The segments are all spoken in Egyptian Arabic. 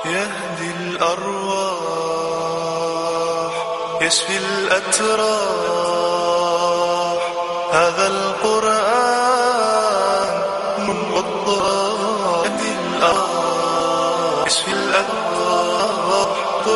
يهدي الأرواح يشفي الأتراح هذا القرآن والضاء يهدي الأرواح يشفي الأتراح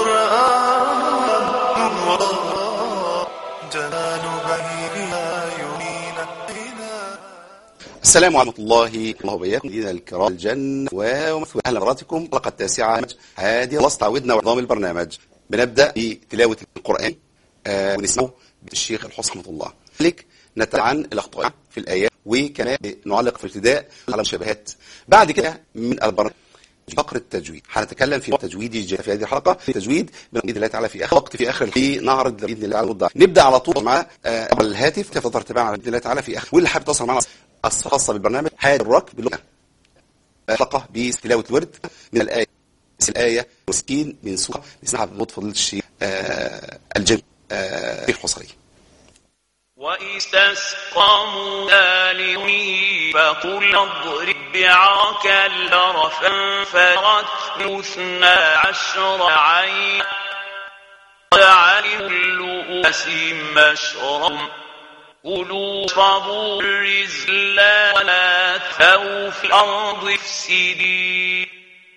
قرآن والضاء جلال بهيها يمينا السلام عليكم الله الله وبياكم دينا الكرام الجنة ومثوى أهلا بحضراتكم الحلقة التاسعة هذه خلاص تعودنا ونظام البرنامج بنبدأ بتلاوة القرآن آه ونسمعه بالشيخ الحسن رحمه الله لذلك نتابع عن الأخطاء في الآيات وكمان نعلق في الابتداء على المشابهات بعد كده من البرنامج فقر التجويد هنتكلم في تجويدي جاء في هذه الحلقه في التجويد باذن الله تعالى في اخر وقت في اخر في نعرض باذن الله تعالى الوضع نبدا على طول مع آه الهاتف تفضل تتابعنا باذن الله تعالى في اخر واللي حابب يتصل معنا الخاصه بالبرنامج هذا الركب باللغه حلقه بتلاوه الورد من الايه الايه مسكين من سوره نسمعها بموت فضيله الشيخ آه الجن آه الحصري واستسقى موسى لقومه فقل اضرب بعرك البر فانفرت اثنا عشر عينا قد علموا اللؤلؤ مشربهم كلوا واشربوا الرزق لا ولا تثوا في الارض افسدين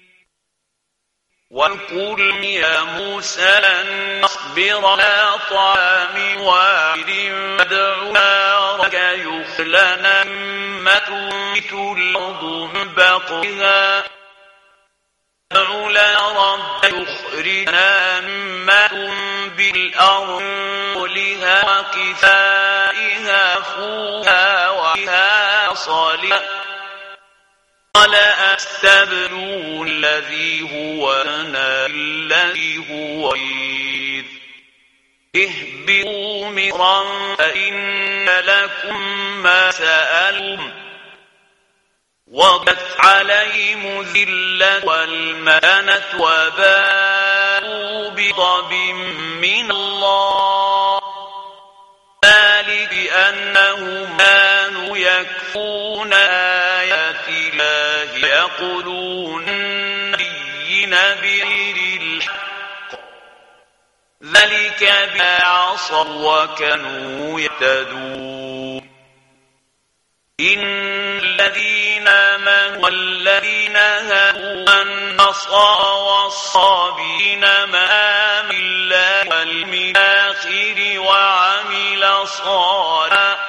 وقل يا موسى لن نصبر على طعام واحد فادع نارك يخلنا مما تنبت الارض من بقلها ادع لنا رب يخرجنا مما تنبت الارض لها وكفائها خوها وها صالحا قال أستبدلون الذي هو أنا الذي هو خير اهبطوا مصرا فإن لكم ما سألتم وبت عليهم ذلة والمانة وباءوا بغضب من الله ذلك بأنهم كانوا يكفون آيات الله يقولون نبيين بغير الحق ذلك بما عصوا وكانوا يهتدون إن الذين آمنوا والذين هادوا والنصارى والصابين ما من الله والمآخر وعمل صالحا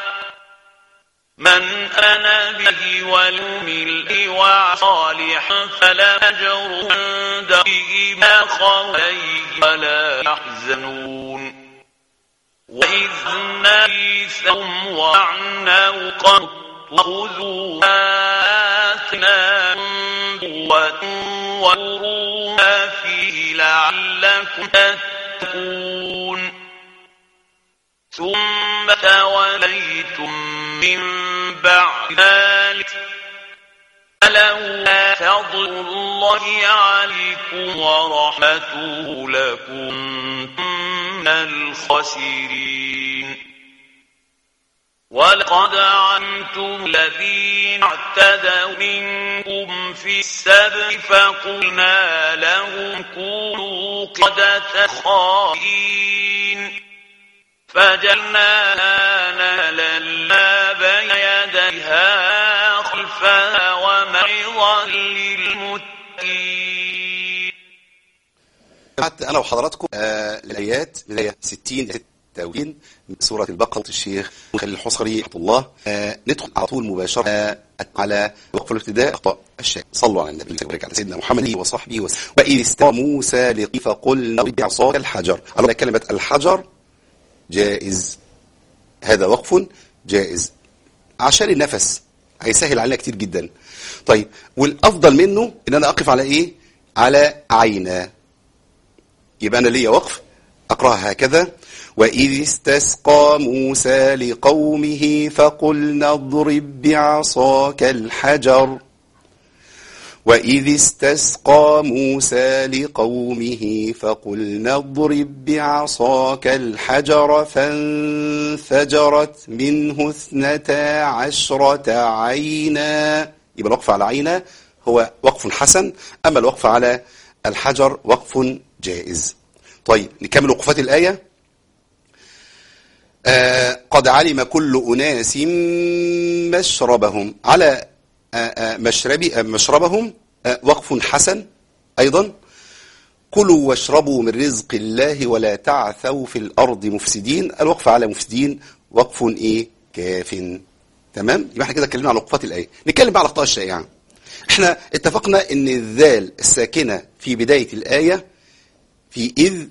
من أنا به واليوم الإيواع صالحا فلا أجر عند ربه ما عليه ولا يحزنون وإذ نبيثهم وعنا قد خذوا ما آتناكم بقوة واروا ما فيه لعلكم تتقون ثم توليتم من بعد ذلك فلولا فضل الله عليكم ورحمته لكنتم من الخاسرين ولقد علمتم الذين اعتدوا منكم في السبت فقلنا لهم كونوا قدة خائين فجعلناها نهلا لا بين يديها خلفها ومعظا للمتقين حتى انا وحضراتكم آه الايات من الايه 60 التوين من سوره البقره الشيخ خليل الحصري رحمه الله آه ندخل على طول مباشره آه على وقف الابتداء اخطاء الشيخ صلوا على النبي وبارك على سيدنا محمد وصحبه وسلم واذ استوى موسى لقي فقلنا بعصاك الحجر على كلمه الحجر جائز هذا وقف جائز عشان النفس هيسهل علينا كتير جدا طيب والافضل منه ان انا اقف على ايه على عينا يبقى انا ليا وقف اقراها هكذا واذ استسقى موسى لقومه فقلنا اضرب بعصاك الحجر وإذ استسقى موسى لقومه فقلنا اضرب بعصاك الحجر فانفجرت منه اثنتا عشرة عينا يبقى الوقف على عينا هو وقف حسن أما الوقف على الحجر وقف جائز طيب نكمل وقفات الآية آه قد علم كل أناس مشربهم على آه آه مشربي آه مشربهم آه وقف حسن أيضا كلوا واشربوا من رزق الله ولا تعثوا في الأرض مفسدين الوقف على مفسدين وقف إيه كاف تمام يبقى احنا كده اتكلمنا على وقفات الآية نتكلم بقى على الأخطاء الشائعة احنا اتفقنا ان الذال الساكنة في بداية الآية في إذ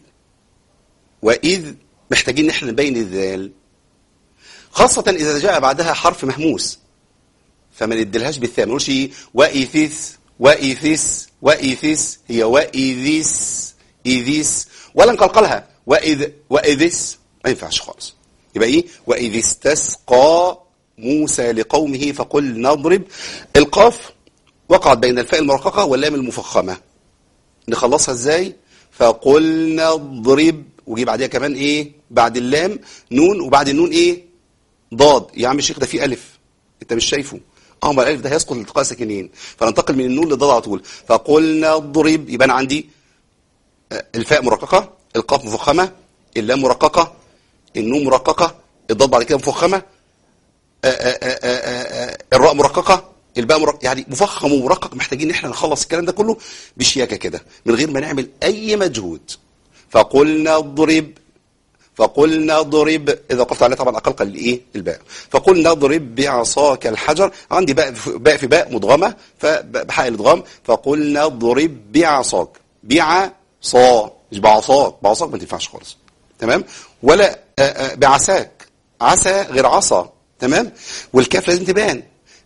وإذ محتاجين ان احنا نبين الذال خاصة إذا جاء بعدها حرف مهموس فما نديلهاش بالثاء ما نقولش ايه وإيثيس وإيثيس وإيثيس هي وإيذيس إيذيس ولا نقلقلها وإذ وإذيس ما ينفعش خالص يبقى ايه وإذ استسقى موسى لقومه فقل نضرب القاف وقعت بين الفاء المرققة واللام المفخمة نخلصها ازاي فقل نضرب وجي بعدها كمان ايه بعد اللام نون وبعد النون ايه ضاد يا عم الشيخ ده فيه الف انت مش شايفه اه ما الالف ده هيسقط لالتقاء ساكنين فننتقل من النون للضاد على طول فقلنا اضرب يبقى انا عندي آه، الفاء مرققه القاف مفخمه اللام مرققه النون مرققه الضاد بعد كده مفخمه آه، آه، آه، آه، آه، الراء مرققه الباء مرقق يعني مفخم ومرقق محتاجين ان احنا نخلص الكلام ده كله بشياكه كده من غير ما نعمل اي مجهود فقلنا اضرب فقلنا اضرب اذا وقفت عليه طبعا اقلقل الايه الباء فقلنا اضرب بعصاك الحجر عندي باء في باء, في باء مدغمه فبحق الادغام فقلنا اضرب بعصاك بعصا مش بعصاك بعصاك ما تنفعش خالص تمام ولا آه، آه، بعساك عسى غير عصا تمام والكاف لازم تبان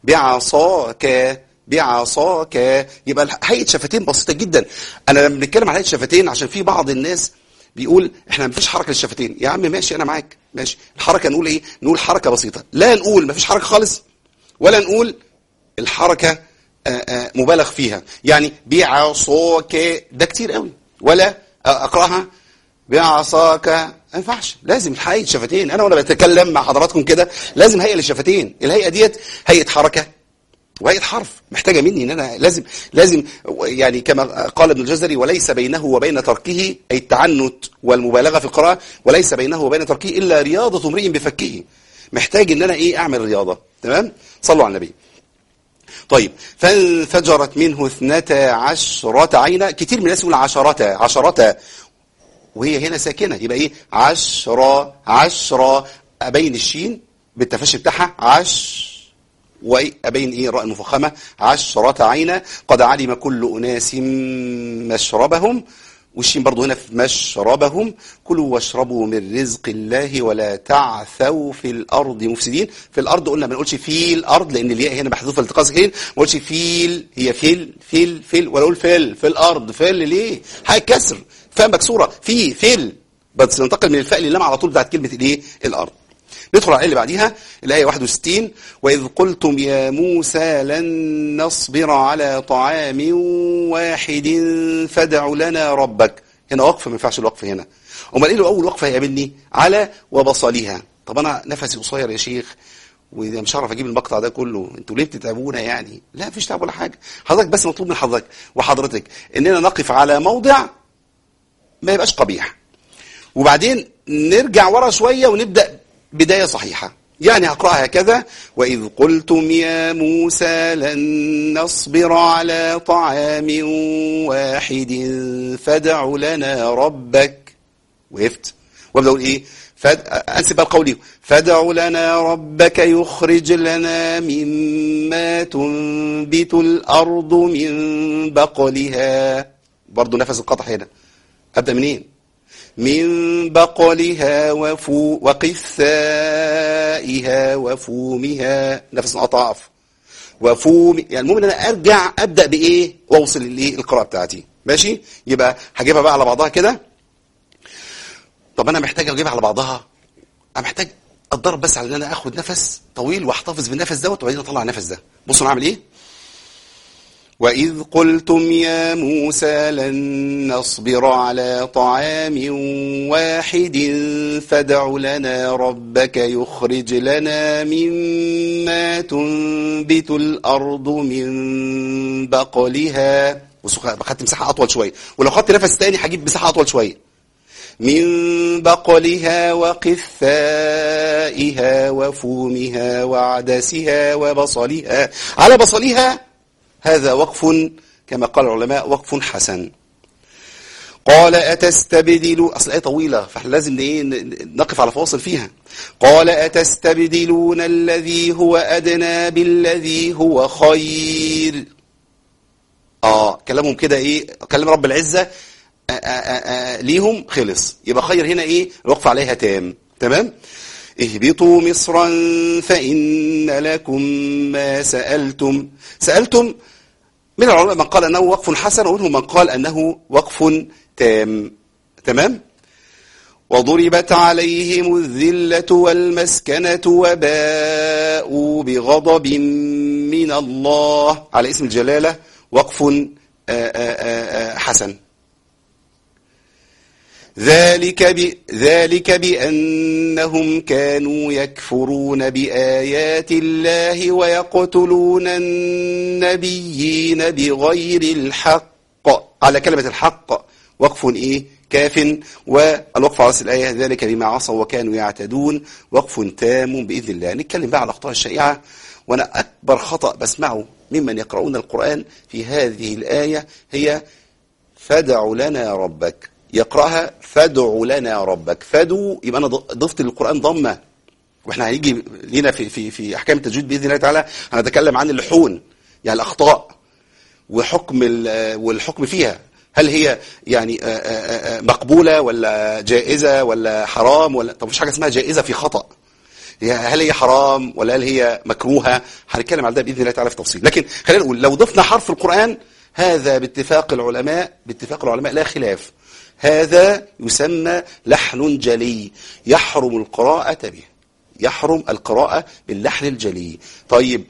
بعصاك بعصاك يبقى هيئه شفتين بسيطه جدا انا لما بنتكلم عن هيئه شفتين عشان في بعض الناس بيقول احنا مفيش حركه للشفتين يا عم ماشي انا معاك ماشي الحركه نقول ايه نقول حركه بسيطه لا نقول مفيش حركه خالص ولا نقول الحركه آه، آه، مبالغ فيها يعني بعصاك ده كتير قوي ولا آه، اقراها بعصاك ما ينفعش لازم هيئه شفتين انا وانا بتكلم مع حضراتكم كده لازم هيئه للشفتين الهيئه ديت هيئه حركه وهيئه حرف محتاجه مني ان انا لازم لازم يعني كما قال ابن الجزري وليس بينه وبين تركه اي التعنت والمبالغه في القراءه وليس بينه وبين تركه الا رياضه امرئ بفكه محتاج ان انا ايه اعمل رياضه تمام صلوا على النبي طيب فانفجرت منه اثنتا عشرة عينا كتير من الناس يقول عشرة عشرة وهي هنا ساكنة يبقى ايه عشرة عشرة أبين الشين بالتفشي بتاعها عش وأبين إيه الراء المفخمة عشرة عينا قد علم كل أناس مشربهم والشين برضو هنا في مشربهم كلوا واشربوا من رزق الله ولا تعثوا في الأرض مفسدين في الأرض قلنا ما نقولش في الأرض لأن الياء هنا محذوفة التقاء ساكنين ما نقولش فيل هي فيل فيل فيل ولا أقول فيل في الأرض فيل ليه هيكسر فاء مكسورة في فيل بس ننتقل من الفاء للام على طول بتاعت كلمة الايه الأرض ندخل على الآية اللي بعديها الآية 61 وإذ قلتم يا موسى لن نصبر على طعام واحد فادع لنا ربك هنا وقف ما ينفعش الوقف هنا امال ايه اللي اول وقفه هيقابلني على وبصلها طب انا نفسي قصير يا شيخ ومش هعرف اجيب المقطع ده كله انتوا ليه بتتعبونا يعني لا مفيش تعب ولا حاجه حضرتك بس مطلوب من حضرتك وحضرتك اننا نقف على موضع ما يبقاش قبيح وبعدين نرجع ورا شويه ونبدا بداية صحيحة يعني هقرأها هكذا وإذ قلتم يا موسى لن نصبر على طعام واحد فادع لنا ربك وقفت وابدأ أقول إيه فد... أنسب بقى القول فادع لنا ربك يخرج لنا مما تنبت الأرض من بقلها برضو نفس القطع هنا أبدأ منين من بقلها وفو وقثائها وفومها نفس الأطاف وفوم يعني المهم ان انا ارجع ابدا بايه واوصل للايه القراءه بتاعتي ماشي يبقى هجيبها بقى على بعضها كده طب انا محتاج اجيبها على بعضها انا محتاج اتدرب بس على ان انا اخد نفس طويل واحتفظ بالنفس دوت وبعدين اطلع النفس ده بصوا انا اعمل ايه وإذ قلتم يا موسى لن نصبر على طعام واحد فادع لنا ربك يخرج لنا مما تنبت الأرض من بقلها بص خدت مساحه اطول شويه ولو خدت نفس تاني هجيب مساحه اطول شويه من بقلها وقثائها وفومها وعدسها وبصلها على بصلها هذا وقف كما قال العلماء وقف حسن قال أتستبدلوا أصل الآية طويلة فاحنا لازم إيه ن- نقف على فواصل فيها قال أتستبدلون الذي هو أدنى بالذي هو خير اه كلامهم كده ايه كلام رب العزة آآ آآ آآ ليهم خلص يبقى خير هنا ايه الوقف عليها تام تمام اهبطوا مصرا فإن لكم ما سألتم سألتم من العلماء من قال أنه وقف حسن ومنهم من قال أنه وقف تام تمام وضربت عليهم الذلة والمسكنة وباءوا بغضب من الله على اسم الجلالة وقف آآ آآ آآ حسن ذلك ب... ذلك بأنهم كانوا يكفرون بآيات الله ويقتلون النبيين بغير الحق على كلمة الحق وقف إيه كاف والوقف على أصل الآية ذلك بما عصوا وكانوا يعتدون وقف تام بإذن الله نتكلم بقى على الأخطاء الشائعة وأنا أكبر خطأ بسمعه ممن يقرؤون القرآن في هذه الآية هي فدع لنا ربك يقرأها فدع لنا ربك فدوا يبقى أنا ضفت للقرآن ضمة واحنا هيجي لينا في في في احكام التجويد باذن الله تعالى هنتكلم عن اللحون يعني الاخطاء وحكم ال- والحكم فيها هل هي يعني آه، آه، آه، مقبوله ولا جائزه ولا حرام ولا طب مفيش حاجه اسمها جائزه في خطا هي- هل هي حرام ولا هل هي مكروهه هنتكلم على ده باذن الله تعالى في تفصيل لكن خلينا نقول لو ضفنا حرف القران هذا باتفاق العلماء باتفاق العلماء لا خلاف هذا يسمى لحن جلي يحرم القراءة به يحرم القراءة باللحن الجلي طيب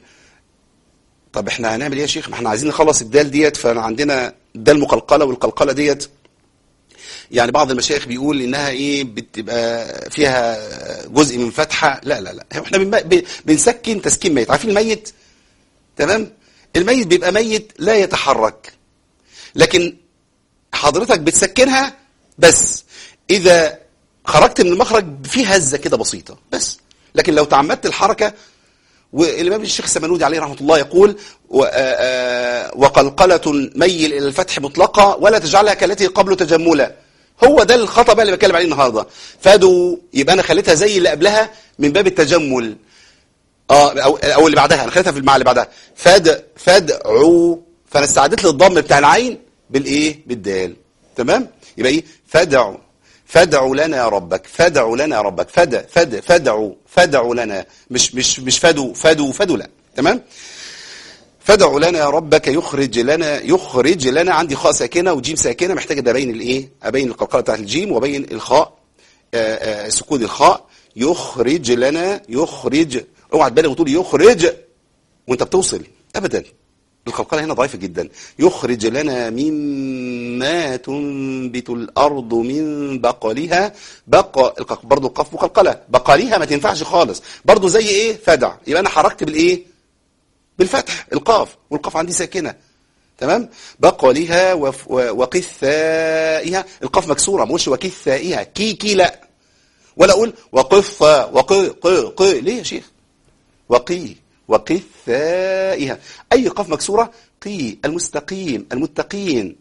طب احنا هنعمل ايه يا شيخ ما احنا عايزين نخلص الدال ديت فانا عندنا دال مقلقلة والقلقلة ديت يعني بعض المشايخ بيقول انها ايه بتبقى فيها جزء من فتحة لا لا لا احنا بنم- ب- بنسكن تسكين ميت عارفين الميت تمام الميت بيبقى ميت لا يتحرك لكن حضرتك بتسكنها بس اذا خرجت من المخرج في هزه كده بسيطه بس لكن لو تعمدت الحركه والامام الشيخ السمنودي عليه رحمه الله يقول و- آه، آه، وقلقله ميل الى الفتح مطلقه ولا تجعلها كالتي قبل تجملا هو ده الخطا بقى اللي بتكلم عليه النهارده فادوا يبقى انا خليتها زي اللي قبلها من باب التجمل اه او او اللي بعدها انا خليتها في المعنى اللي بعدها فد فدعوا فانا استعدت للضم بتاع العين بالايه بالدال تمام يبقى ايه فدعوا فدعوا لنا ربك فدعوا لنا ربك فد فد فدعوا فدعوا لنا مش مش مش فدوا فدوا فدوا لا تمام فدعوا لنا ربك يخرج لنا يخرج لنا عندي خاء ساكنه وجيم ساكنه محتاج ده ابين الايه ابين القلقله بتاعت الجيم وابين الخاء آه، آه، سكون الخاء يخرج لنا يخرج اوعى تبالغ وتقول يخرج وانت بتوصل ابدا القلقله هنا ضعيفه جدا يخرج لنا مما تنبت الارض من بقلها بق الق- برضه القاف مقلقله بقاليها ما تنفعش خالص برضه زي ايه فدع يبقى انا حركت بالايه بالفتح القاف والقاف عندي ساكنه تمام بقلها وف- و- وقثائها القاف مكسوره ما اقولش وكثائها كي كي لا ولا اقول وقف وق ق ق ليه يا شيخ وقي وقثائها اي قاف مكسوره قي المستقيم المتقين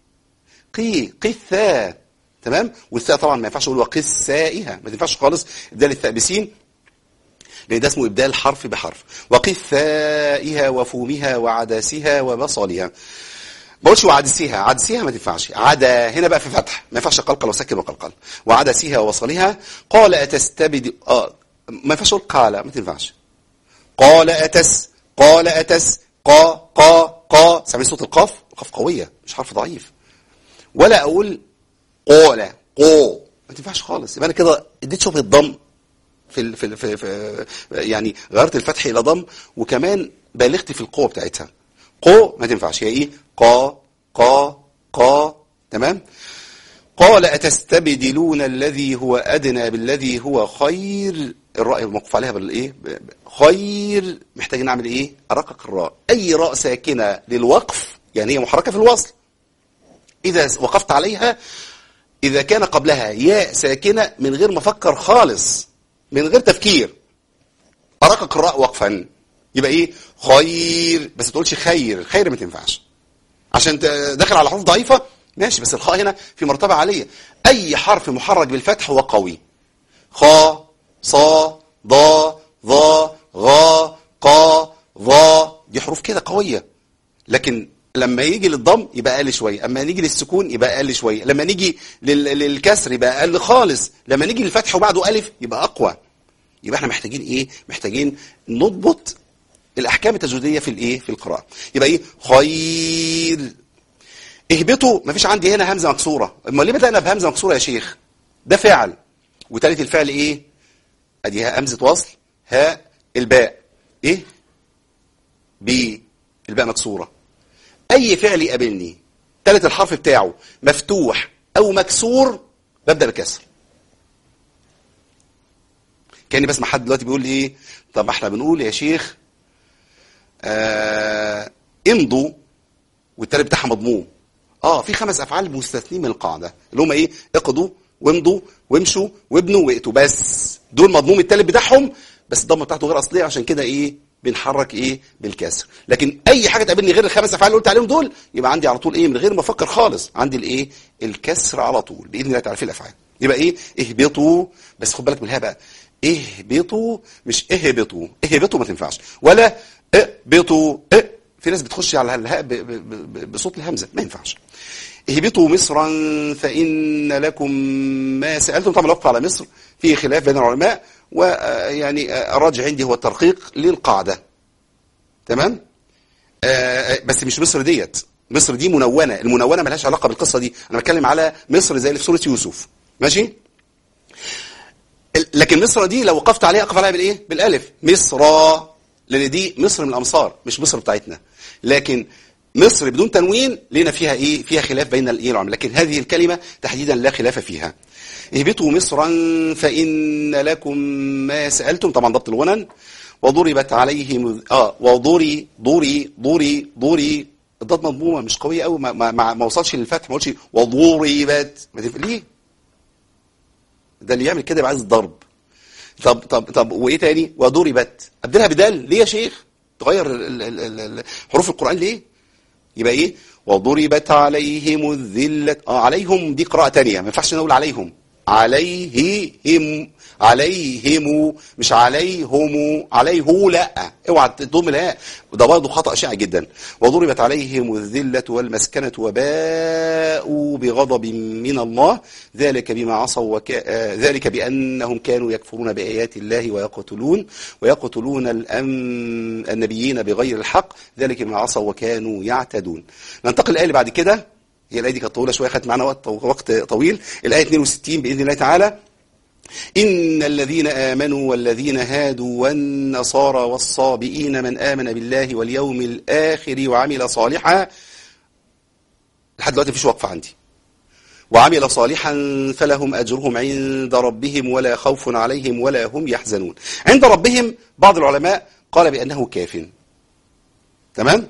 قي قثا تمام والثاء طبعا ما ينفعش اقول وقثائها ما تنفعش خالص ابدال الثاء بسين لان ده اسمه ابدال حرف بحرف وقثائها وفومها وعدسها وبصلها ما بقولش وعدسيها عدسيها ما تنفعش عدا هنا بقى في فتح ما ينفعش قلقل وسكن وقلقل وعدسيها ووصلها قال اتستبدل اه ما ينفعش اقول قال ما تنفعش قال أتس قال أتس قا قا قا سامعين صوت القاف القاف قوية مش حرف ضعيف ولا أقول قول قو ما تنفعش خالص يبقى أنا كده اديت شبه الضم في, ال- في, ال- في, في يعني غيرت الفتح إلى ضم وكمان بالغت في القوة بتاعتها قو ما تنفعش هي إيه قا قا قا تمام قال أتستبدلون الذي هو أدنى بالذي هو خير الراء الموقوف عليها بالإيه ب- ب- خير محتاج نعمل إيه أرقق الراء أي راء ساكنة للوقف يعني هي محركة في الوصل إذا وقفت عليها إذا كان قبلها ياء ساكنة من غير ما أفكر خالص من غير تفكير أراك الراء وقفا يبقى إيه خير بس ما تقولش خير خير ما تنفعش عشان انت داخل على حروف ضعيفة ماشي بس الخاء هنا في مرتبة عالية أي حرف محرك بالفتح هو قوي خا صا ضا ظا غا قا ظا دي حروف كده قوية لكن لما يجي للضم يبقى اقل شويه اما نيجي للسكون يبقى اقل شويه لما نيجي لل- للكسر يبقى اقل خالص لما نيجي للفتح وبعده الف يبقى اقوى يبقى احنا محتاجين ايه محتاجين نضبط الاحكام التجويديه في الايه في القراءه يبقى ايه خير اهبطوا مفيش عندي هنا همزه مكسوره امال ليه بدانا بهمزه مكسوره يا شيخ ده فعل وتالت الفعل ايه ادي ها همزه وصل ها الباء ايه بي الباء مكسوره اي فعل يقابلني تالت الحرف بتاعه مفتوح او مكسور ببدا بكسر كاني بسمع حد دلوقتي بيقول لي ايه طب ما احنا بنقول يا شيخ آه امضوا والتالت بتاعها مضموم اه في خمس افعال مستثنين من القاعده اللي هم ايه اقضوا وامضوا وامشوا وابنوا وائتوا بس دول مضموم التالت بتاعهم بس الضمه بتاعته غير اصليه عشان كده ايه بنحرك ايه بالكسر لكن اي حاجه تقابلني غير الخمس افعال اللي قلت عليهم دول يبقى عندي على طول ايه من غير ما افكر خالص عندي الايه الكسر على طول باذن الله تعالى في الافعال يبقى ايه اهبطوا بس خد بالك من الهاء بقى اهبطوا مش اهبطوا اهبطوا ما تنفعش ولا اهبطوا اه في ناس بتخش على الهاء ب- ب- ب- بصوت الهمزه ما ينفعش اهبطوا مصرا فإن لكم ما سألتم طبعا الوقف على مصر فيه خلاف بين العلماء ويعني الراجع عندي هو الترقيق للقاعدة تمام آه، بس مش مصر ديت مصر دي منونة المنونة ملهاش علاقة بالقصة دي أنا بتكلم على مصر زي اللي في سورة يوسف ماشي ال- لكن مصر دي لو وقفت عليها أقف عليها بالإيه بالألف مصر لأن دي مصر من الأمصار مش مصر بتاعتنا لكن مصر بدون تنوين لنا فيها ايه فيها خلاف بين الايه العلماء لكن هذه الكلمه تحديدا لا خلاف فيها اهبطوا مصرا فان لكم ما سالتم طبعا ضبط الغنن وضربت عليهم اه وضري ضري ضري ضري الضاد مضمومه مش قويه قوي ما, ما, ما, ما وصلش للفتح ما قلتش وضربت ما تنفع ليه ده اللي يعمل كده يبقى عايز ضرب طب طب طب وايه تاني وضربت ابدلها بدال ليه يا شيخ تغير ال- ال- ال- ال- حروف القران ليه يبقى ايه وضربت عليهم الذلة اه عليهم دي قراءة تانية ما ينفعش نقول عليهم عليهم عليهم مش عليهم عليه لا اوعى تضم الهاء وده برضه خطأ شائع جدا وضربت عليهم الذلة والمسكنة وباءوا بغضب من الله ذلك بما عصوا وك... آه، ذلك بأنهم كانوا يكفرون بآيات الله ويقتلون ويقتلون الأم... النبيين بغير الحق ذلك بما عصوا وكانوا يعتدون ننتقل الآية اللي بعد كده هي الآية دي كانت طويلة شوية خدت معانا وقت وقت طويل الآية 62 بإذن الله تعالى إن الذين آمنوا والذين هادوا والنصارى والصابئين من آمن بالله واليوم الآخر وعمل صالحا لحد دلوقتي مفيش وقفة عندي وعمل صالحا فلهم أجرهم عند ربهم ولا خوف عليهم ولا هم يحزنون عند ربهم بعض العلماء قال بأنه كاف تمام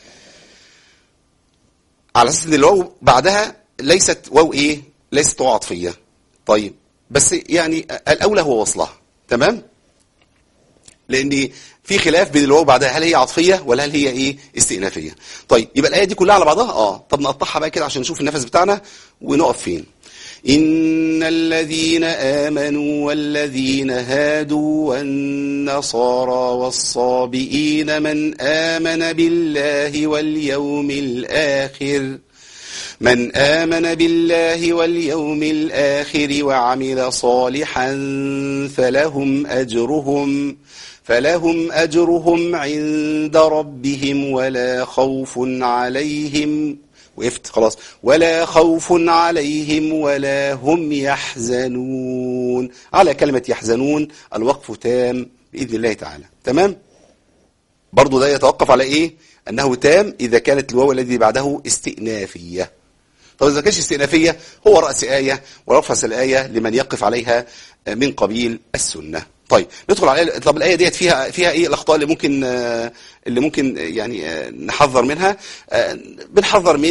على أساس أن الواو بعدها ليست واو إيه ليست واو عطفية طيب بس يعني الأولى هو وصلها تمام لأن في خلاف بين الواو بعدها هل هي عطفية ولا هل هي إيه استئنافية طيب يبقى الآية دي كلها على بعضها آه طب نقطعها بقى كده عشان نشوف النفس بتاعنا ونقف فين إن الذين آمنوا والذين هادوا والنصارى والصابئين من آمن بالله واليوم الآخر من آمن بالله واليوم الآخر وعمل صالحا فلهم أجرهم فلهم أجرهم عند ربهم ولا خوف عليهم وقفت خلاص ولا خوف عليهم ولا هم يحزنون على كلمة يحزنون الوقف تام بإذن الله تعالى تمام برضو ده يتوقف على إيه أنه تام إذا كانت الواو الذي بعده استئنافية طب إذا كانش استئنافية هو رأس آية ورفس الآية لمن يقف عليها من قبيل السنة طيب ندخل على الآية- طب الآية ديت فيها فيها إيه الأخطاء اللي ممكن آه، اللي ممكن آه، يعني آه، نحذر منها آه، بنحذر من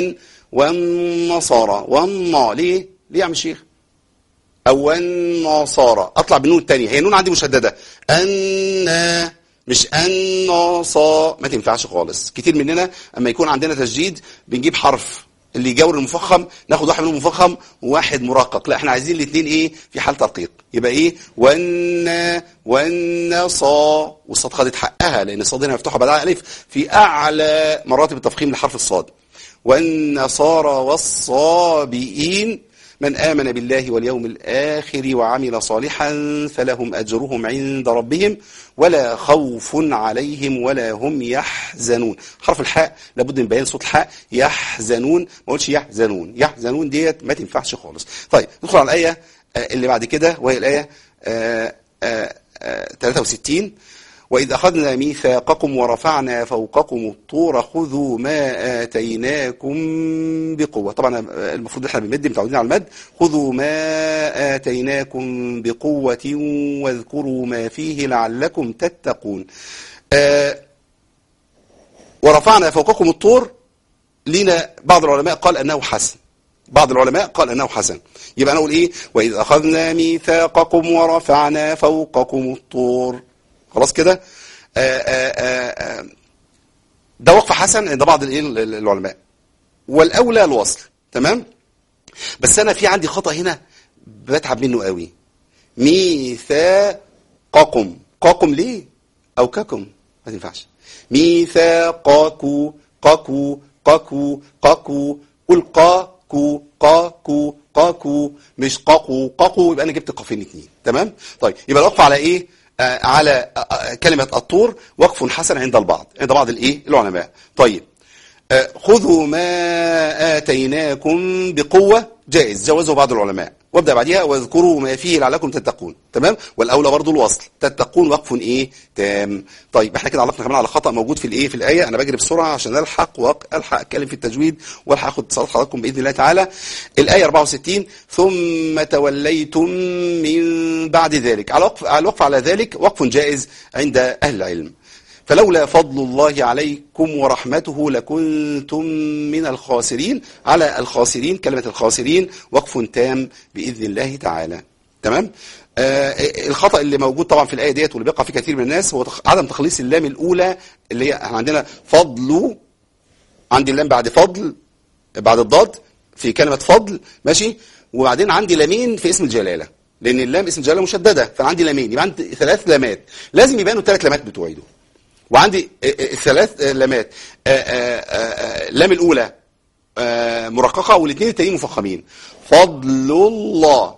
والنصارى والنا ليه ليه يا عم الشيخ او النصارى اطلع بالنون الثانيه هي النون عندي مشدده ان مش النصا ما تنفعش خالص كتير مننا اما يكون عندنا تسجيد بنجيب حرف اللي يجاور المفخم ناخد واحد منهم مفخم وواحد مرقق لا احنا عايزين الاثنين ايه في حال ترقيق يبقى ايه وان والنصا والصاد خدت حقها لان الصاد هنا مفتوحه بعدها الف في اعلى مراتب التفخيم لحرف الصاد والنصارى والصابئين من آمن بالله واليوم الآخر وعمل صالحا فلهم أجرهم عند ربهم ولا خوف عليهم ولا هم يحزنون حرف الحاء لابد من بيان صوت الحاء يحزنون ما قلتش يحزنون يحزنون ديت ما تنفعش خالص طيب ندخل على الآية آه، اللي بعد كده وهي الآية آه، آه، آه، 63 وإذ أخذنا ميثاقكم ورفعنا فوقكم الطور خذوا ما آتيناكم بقوة طبعا المفروض احنا بنمد متعودين على المد خذوا ما آتيناكم بقوة واذكروا ما فيه لعلكم تتقون آه ورفعنا فوقكم الطور لنا بعض العلماء قال أنه حسن بعض العلماء قال أنه حسن يبقى أنا أقول إيه وإذ أخذنا ميثاقكم ورفعنا فوقكم الطور خلاص كده آه، آه، آه، ده وقف حسن عند بعض الإيه العلماء والأولى الوصل تمام بس أنا في عندي خطأ هنا بتعب منه قوي ميثاقكم قاكم ليه أو ككم ما تنفعش ميثاقكو قاكو قاكو قاكو قل قاكو قاكو قاكو مش قاكو قاكو يبقى انا جبت قافين اتنين تمام طيب يبقى الوقف على ايه آه على آه آه، كلمة الطور وقف حسن عند البعض عند بعض الايه العلماء طيب آه، خذوا ما آتيناكم بقوة جائز جوزه بعض العلماء وابدأ بعديها واذكروا ما فيه لعلكم تتقون تمام والأولى برضو الوصل تتقون وقف ايه تام طيب احنا كده علقنا كمان على خطأ موجود في الايه في الآية انا بجري بسرعة عشان الحق وق- الحق اتكلم في التجويد والحق اخد اتصالات حضراتكم بإذن الله تعالى الآية 64 ثم توليتم من بعد ذلك على وقف على الوقف على ذلك وقف جائز عند أهل العلم فلولا فضل الله عليكم ورحمته لكنتم من الخاسرين على الخاسرين كلمة الخاسرين وقف تام بإذن الله تعالى تمام آه الخطأ اللي موجود طبعا في الآية ديت واللي بيقع في كثير من الناس هو تخ- عدم تخليص اللام الأولى اللي هي احنا عندنا فضل عندي اللام بعد فضل بعد الضاد في كلمة فضل ماشي وبعدين عندي لامين في اسم الجلالة لأن اللام اسم الجلالة مشددة فأنا عندي لامين يبقى عندي ثلاث لامات لازم يبانوا الثلاث لامات بتوعي دول وعندي آه، آه، الثلاث آه، لامات آه، آه، آه، اللام الأولى آه، مرققة والاثنين التانيين مفخمين فضل الله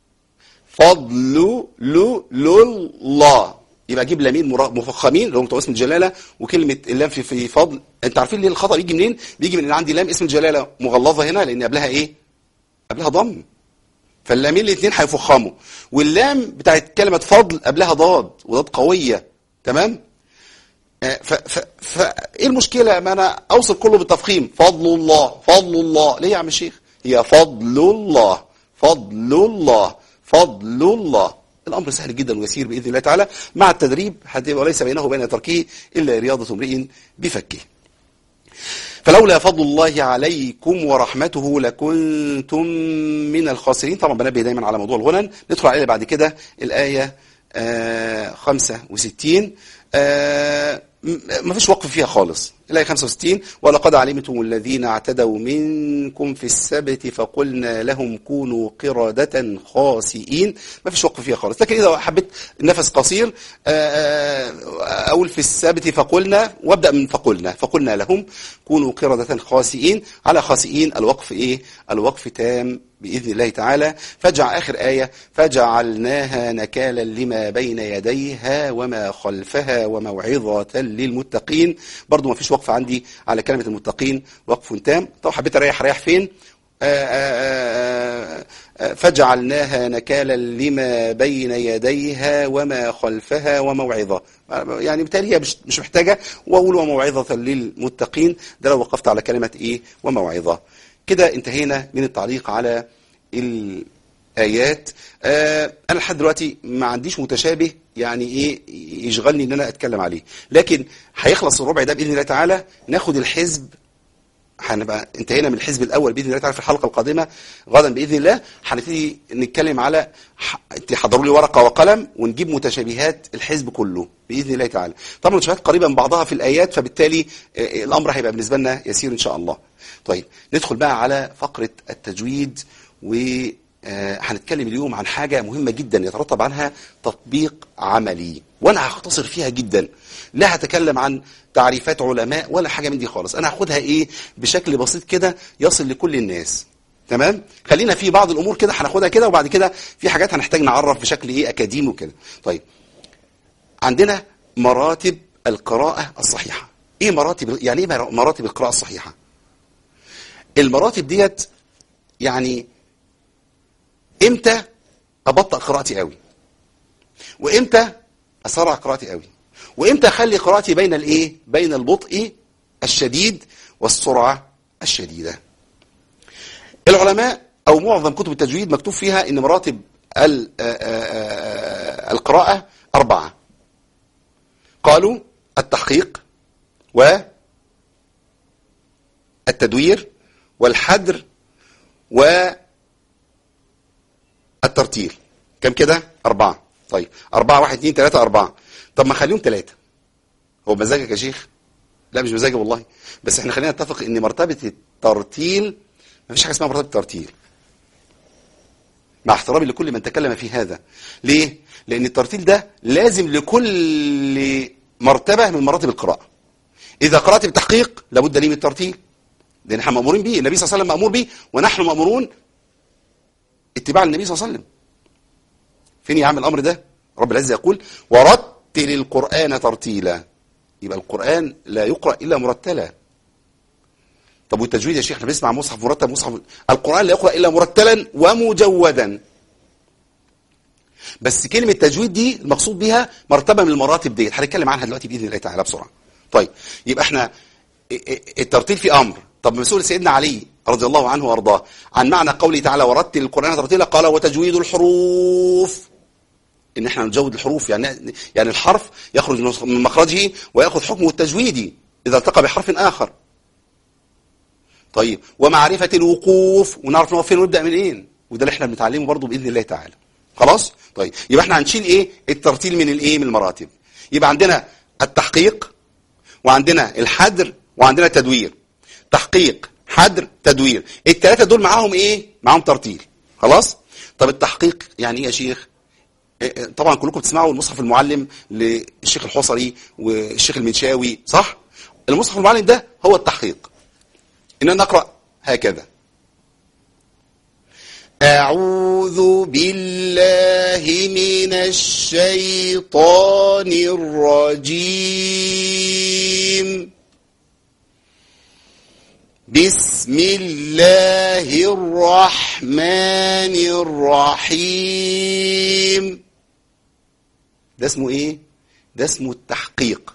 فضل لو لو الله يبقى اجيب لامين مرا- مفخمين اللي هم بتوع اسم الجلاله وكلمه اللام في في فضل انت عارفين ليه الخطا بيجي منين؟ بيجي من ان عندي لام اسم الجلاله مغلظه هنا لان قبلها ايه؟ قبلها ضم فاللامين الاثنين هيفخموا واللام بتاعت كلمه فضل قبلها ضاد وضاد قويه تمام؟ آه، ف ف ف ايه المشكله ما انا اوصل كله بالتفخيم فضل الله فضل الله ليه يا عم الشيخ هي فضل الله فضل الله فضل الله الامر سهل جدا ويسير باذن الله تعالى مع التدريب هتبقى ليس بينه وبين تركه الا رياضه امرئ بفكه فلولا فضل الله عليكم ورحمته لكنتم من الخاسرين طبعا بنبه دايما على موضوع الغنن ندخل على بعد كده الآية آه 65 آه ما فيش وقف فيها خالص الآية 65 ولقد علمتم الذين اعتدوا منكم في السبت فقلنا لهم كونوا قردة خاسئين ما فيش وقف فيها خالص لكن إذا حبيت نفس قصير آه، آه، أقول في السبت فقلنا وابدأ من فقلنا فقلنا لهم كونوا قردة خاسئين على خاسئين الوقف إيه الوقف تام بإذن الله تعالى فاجعل آخر آية فجعلناها نكالا لما بين يديها وما خلفها وموعظة للمتقين برضو ما فيش وقف عندي على كلمة المتقين وقف تام طب حبيت أريح ريح فين آآ آآ آآ فجعلناها نكالا لما بين يديها وما خلفها وموعظة يعني بالتالي هي مش مش محتاجة وأقول وموعظة للمتقين ده لو وقفت على كلمة إيه وموعظة كده انتهينا من التعليق على الآيات آه أنا لحد دلوقتي ما عنديش متشابه يعني إيه يشغلني إن أنا أتكلم عليه لكن هيخلص الربع ده بإذن الله تعالى ناخد الحزب هنبقى انتهينا من الحزب الاول باذن الله تعالى في الحلقه القادمه غدا باذن الله هنبتدي نتكلم على ح- تحضروا لي ورقه وقلم ونجيب متشابهات الحزب كله باذن الله تعالى طبعا المتشابهات قريبه من بعضها في الايات فبالتالي آه، الامر هيبقى بالنسبه لنا يسير ان شاء الله طيب ندخل بقى على فقره التجويد و آه، هنتكلم اليوم عن حاجة مهمة جدا يترتب عنها تطبيق عملي وانا هختصر فيها جدا لا هتكلم عن تعريفات علماء ولا حاجة من دي خالص انا هاخدها ايه بشكل بسيط كده يصل لكل الناس تمام خلينا في بعض الامور كده هناخدها كده وبعد كده في حاجات هنحتاج نعرف بشكل ايه اكاديمي وكده طيب عندنا مراتب القراءة الصحيحة ايه مراتب يعني ايه مراتب القراءة الصحيحة المراتب ديت يعني امتى ابطأ قراءتي قوي وامتى اسرع قراءتي قوي وامتى اخلي قراءتي بين الايه بين البطء الشديد والسرعه الشديده العلماء او معظم كتب التجويد مكتوب فيها ان مراتب ال- آه، آه، آه، القراءه اربعه قالوا التحقيق والتدوير والحدر و الترتيل كم كده أربعة طيب أربعة واحد اتنين تلاتة أربعة طب ما خليهم تلاتة هو مزاجك يا شيخ لا مش مزاجي والله بس احنا خلينا نتفق ان مرتبة الترتيل ما فيش حاجة اسمها مرتبة الترتيل مع احترامي لكل من تكلم في هذا ليه؟ لأن الترتيل ده لازم لكل مرتبة من مراتب القراءة إذا قرأت بالتحقيق لابد لي من الترتيل لأن احنا مأمورين به النبي صلى الله عليه وسلم مأمور به ونحن مأمورون اتباع النبي صلى الله عليه وسلم فين يا عم الامر ده رب العزه يقول ورتل القران ترتيلا يبقى القران لا يقرا الا مرتلا طب والتجويد يا شيخ احنا بنسمع مصحف مرتب مصحف القران لا يقرا الا مرتلا ومجودا بس كلمه تجويد دي المقصود بها مرتبه من المراتب ديت هنتكلم عنها دلوقتي باذن الله تعالى بسرعه طيب يبقى احنا الترتيل في امر طب مسؤول سيدنا علي رضي الله عنه وارضاه عن معنى قوله تعالى ورتل القران ترتيلا قال وتجويد الحروف ان احنا نجود الحروف يعني يعني الحرف يخرج من مخرجه وياخذ حكمه التجويدي اذا التقى بحرف اخر طيب ومعرفه الوقوف ونعرف نقف فين ونبدا منين وده اللي احنا بنتعلمه برضه باذن الله تعالى خلاص طيب يبقى احنا هنشيل ايه الترتيل من الايه من المراتب يبقى عندنا التحقيق وعندنا الحدر وعندنا التدوير تحقيق حدر تدوير الثلاثه دول معاهم ايه معاهم ترتيل خلاص طب التحقيق يعني ايه يا شيخ إيه، طبعا كلكم بتسمعوا المصحف المعلم للشيخ الحصري والشيخ المنشاوي صح المصحف المعلم ده هو التحقيق ان انا اقرا هكذا أعوذ بالله من الشيطان الرجيم بسم الله الرحمن الرحيم ده اسمه ايه ده اسمه التحقيق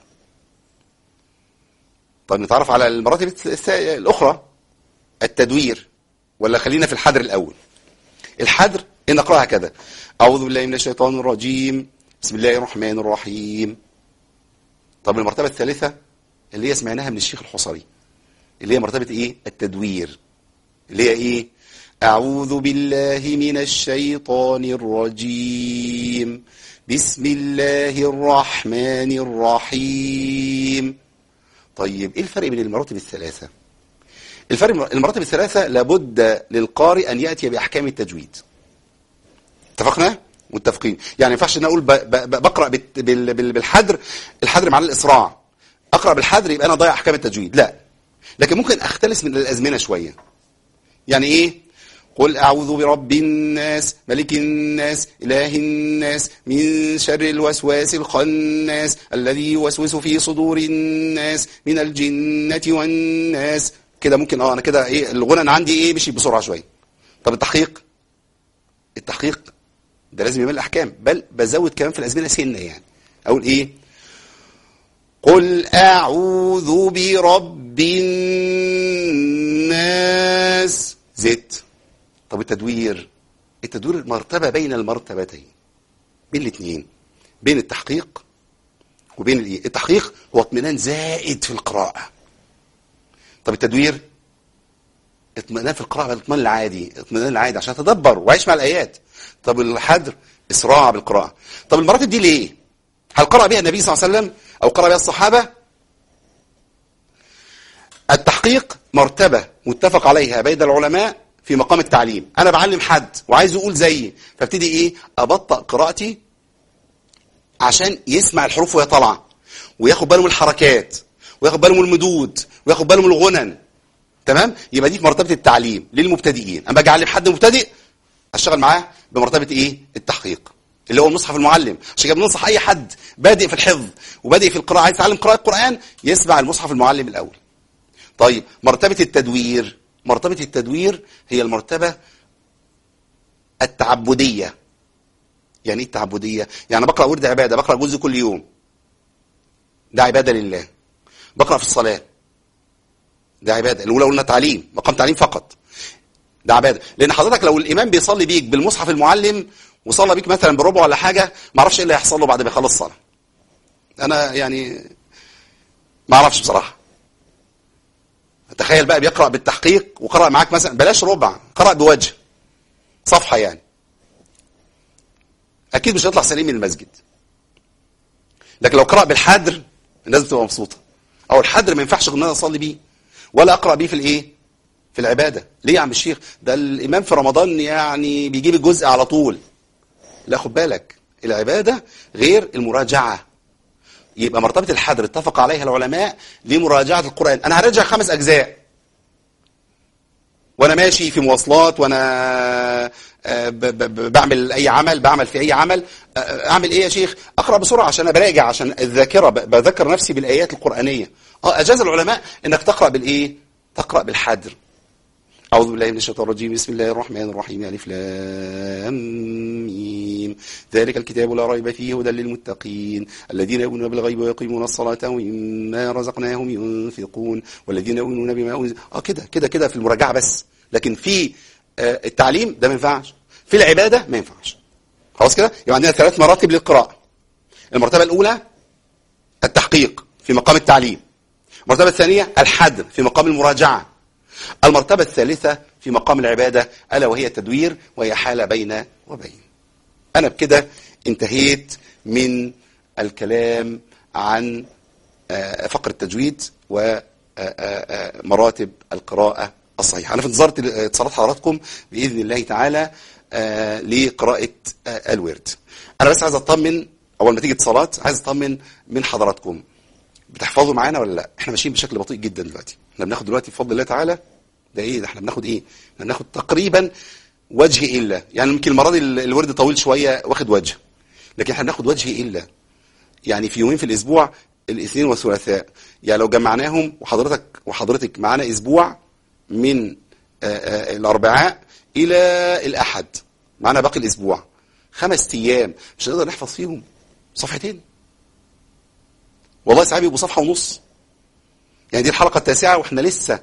طب نتعرف على المراتب الث- الاخرى التدوير ولا خلينا في الحدر الاول الحدر ان نقراها كذا اعوذ بالله من الشيطان الرجيم بسم الله الرحمن الرحيم طب المرتبه الثالثه اللي هي سمعناها من الشيخ الحصري اللي هي مرتبة ايه التدوير اللي هي ايه اعوذ بالله من الشيطان الرجيم بسم الله الرحمن الرحيم طيب ايه الفرق بين المراتب الثلاثة الفرق المراتب الثلاثة لابد للقارئ ان يأتي باحكام التجويد اتفقنا متفقين يعني ما ينفعش ان اقول ب- ب- بقرا بالت- بال- بال- بالحدر الحدر معناه الاسراع اقرا بالحدر يبقى انا ضايع احكام التجويد لا لكن ممكن اختلس من الازمنه شويه يعني ايه قل اعوذ برب الناس ملك الناس اله الناس من شر الوسواس الخناس الذي يوسوس في صدور الناس من الجنه والناس كده ممكن اه انا كده ايه الغنى أنا عندي ايه مشي بسرعه شويه طب التحقيق التحقيق ده لازم يعمل احكام بل بزود كمان في الازمنه سنه يعني اقول ايه قل أعوذ برب الناس زدت طب التدوير التدوير مرتبة بين المرتبتين بين الاثنين بين التحقيق وبين الايه التحقيق هو اطمئنان زائد في القراءة طب التدوير اطمئنان في القراءة الاطمئنان العادي اطمئنان العادي عشان اتدبر واعيش مع الآيات طب الحدر إسراع بالقراءة طب المراتب دي ليه هل قرأ بها النبي صلى الله عليه وسلم أو قرأ بها الصحابة التحقيق مرتبة متفق عليها بين العلماء في مقام التعليم انا بعلم حد وعايز يقول زيي فابتدي ايه ابطأ قراءتي عشان يسمع الحروف وهي طالعه وياخد باله من الحركات وياخد باله من المدود وياخد باله من الغنن تمام يبقى دي في مرتبه التعليم للمبتدئين اما باجي اعلم حد مبتدئ اشتغل معاه بمرتبه ايه التحقيق اللي هو المصحف المعلم عشان كده بننصح اي حد بادئ في الحفظ وبادئ في القراءه عايز يتعلم قراءه القران يسمع المصحف المعلم الاول طيب مرتبه التدوير مرتبه التدوير هي المرتبه التعبديه يعني ايه التعبديه يعني بقرا ورد عباده بقرا جزء كل يوم ده عباده لله بقرا في الصلاه ده عباده الاولى قلنا تعليم مقام تعليم فقط ده عباده لان حضرتك لو الامام بيصلي بيك بالمصحف المعلم وصلى بيك مثلا بربع ولا حاجه ما اعرفش ايه اللي هيحصل له بعد ما يخلص الصلاه انا يعني ما اعرفش بصراحه تخيل بقى بيقرا بالتحقيق وقرا معاك مثلا بلاش ربع قرا بوجه صفحه يعني اكيد مش هيطلع سليم من المسجد لكن لو قرا بالحدر الناس بتبقى مبسوطه او الحدر ما ينفعش ان انا اصلي بيه ولا اقرا بيه في الايه في العباده ليه يا عم الشيخ ده الامام في رمضان يعني بيجيب الجزء على طول لا خد بالك العباده غير المراجعه يبقى مرتبه الحدر اتفق عليها العلماء لمراجعه القران انا هرجع خمس اجزاء وانا ماشي في مواصلات وانا آه، ب- ب- ب- بعمل اي عمل بعمل في اي عمل آه، اعمل ايه يا شيخ اقرا بسرعه عشان براجع عشان الذاكره ب- بذكر نفسي بالايات القرانيه اه اجاز العلماء انك تقرا بالايه تقرا بالحدر أعوذ بالله من الشيطان الرجيم بسم الله الرحمن الرحيم ألف لام ميم ذلك الكتاب لا ريب فيه هدى للمتقين الذين يؤمنون بالغيب ويقيمون الصلاة ومما رزقناهم ينفقون والذين يؤمنون بما أنزل اه كده كده كده في المراجعة بس لكن في آه، التعليم ده ما ينفعش في العبادة ما ينفعش خلاص كده يبقى عندنا ثلاث مراتب للقراءة المرتبة الأولى التحقيق في مقام التعليم المرتبة الثانية الحد في مقام المراجعة المرتبة الثالثة في مقام العبادة ألا وهي التدوير وهي حالة بين وبين أنا بكده انتهيت من الكلام عن آه، فقر التجويد ومراتب القراءة الصحيحة أنا في انتظار تل- اتصالات حضراتكم بإذن الله تعالى آه، لقراءة آه، الورد أنا بس عايز أطمن أول ما تيجي اتصالات عايز أطمن من حضراتكم بتحفظوا معانا ولا لا احنا ماشيين بشكل بطيء جدا دلوقتي احنا بناخد دلوقتي بفضل الله تعالى ده ايه ده احنا بناخد ايه احنا بناخد تقريبا وجه الا يعني يمكن المره دي ال- الورد طويل شويه واخد وجه لكن احنا بناخد وجه الا يعني في يومين في الاسبوع الاثنين والثلاثاء يعني لو جمعناهم وحضرتك وحضرتك معانا اسبوع من آه، آه، الاربعاء الى الاحد معانا باقي الاسبوع خمس ايام مش هنقدر نحفظ فيهم صفحتين والله ساعات بيبقوا صفحه ونص يعني دي الحلقه التاسعه واحنا لسه